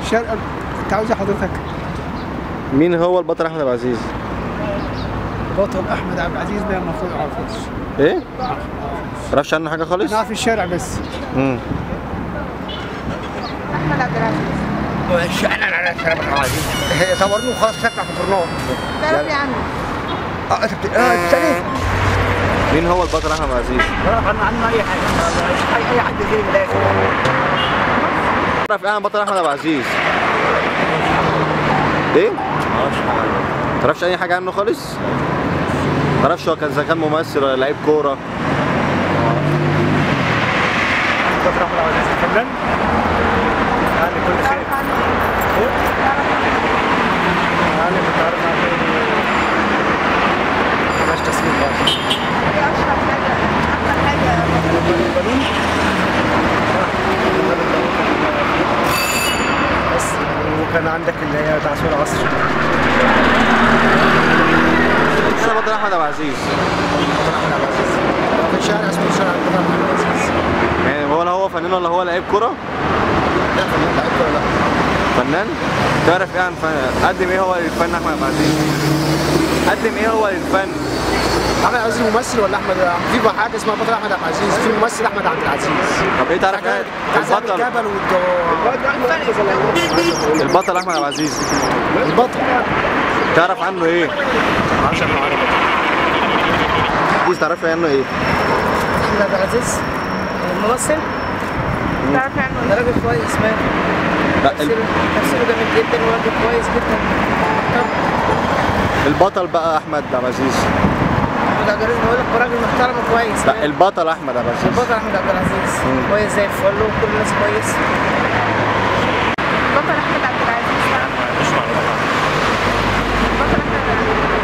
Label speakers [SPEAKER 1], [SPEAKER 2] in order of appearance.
[SPEAKER 1] الشارع انت عاوز إيه حضرتك
[SPEAKER 2] مين هو البطل احمد عبد العزيز
[SPEAKER 1] بطل احمد عبد العزيز ده المفروض ما اعرفوش
[SPEAKER 2] ايه تعرفش عنه حاجه خالص
[SPEAKER 1] انا عارف الشارع بس
[SPEAKER 2] امم
[SPEAKER 3] احمد عبد العزيز
[SPEAKER 4] صورني وخلاص شكلك في البرنامج
[SPEAKER 3] تعرفي عنه
[SPEAKER 4] اه انت بت- اه بتسالني
[SPEAKER 2] مين هو البطل احمد عبد العزيز
[SPEAKER 4] تعرف عنه عنه اي حاجه اي اي حد يجي من الاخر
[SPEAKER 2] تعرف ايه عن بطل احمد عبد العزيز ايه تعرفش اي حاجه عنه خالص تعرفش هو كان اذا كان ممثل ولا لعيب كوره
[SPEAKER 4] بكره احمد عبد العزيز فنان يعني كل خير
[SPEAKER 3] تعرف عنه تعرف عنه
[SPEAKER 4] يعني بتعرف عنه مش تصوير خالص
[SPEAKER 3] ايه اشهر حاجه اكتر حاجه
[SPEAKER 4] البالون بس وكان عندك اللي هي تعصير عصر
[SPEAKER 2] انا بطل احمد عبد العزيز
[SPEAKER 4] في شارع اسمه شارع البطل احمد العزيز
[SPEAKER 2] يعني هو لا هو فنان ولا هو لعيب كوره
[SPEAKER 4] لا فنان لعيب كوره لا
[SPEAKER 2] فنان تعرف ايه عن فن قدم ايه هو للفن احمد عبد العزيز قدم ايه هو للفن
[SPEAKER 4] احمد عبد العزيز ممثل ولا احمد في بقى حاجه اسمها بطل احمد عبد العزيز في ممثل احمد عبد العزيز
[SPEAKER 2] طب ايه تعرف ايه البطل
[SPEAKER 4] الجبل والجو
[SPEAKER 2] البطل احمد عبد العزيز
[SPEAKER 4] البطل
[SPEAKER 2] تعرف عنه ايه
[SPEAKER 4] عشان عربي
[SPEAKER 2] عايز تعرف عنه ايه
[SPEAKER 5] احمد عبد العزيز الممثل
[SPEAKER 3] تعرفي عنه
[SPEAKER 5] ده راجل كويس مان
[SPEAKER 2] لا ال-
[SPEAKER 5] تمثيله تمثيله جامد جدا وراجل كويس جدا طب
[SPEAKER 2] البطل بقى احمد عبد العزيز
[SPEAKER 5] احمد عبد العزيز بقول لك راجل محترم وكويس
[SPEAKER 2] لا
[SPEAKER 5] مان.
[SPEAKER 2] البطل احمد عبد العزيز
[SPEAKER 5] البطل احمد عبد العزيز كويس زي الفل وكل الناس كويس
[SPEAKER 3] بطل احمد عبد العزيز تعرف بطل احمد عبد العزيز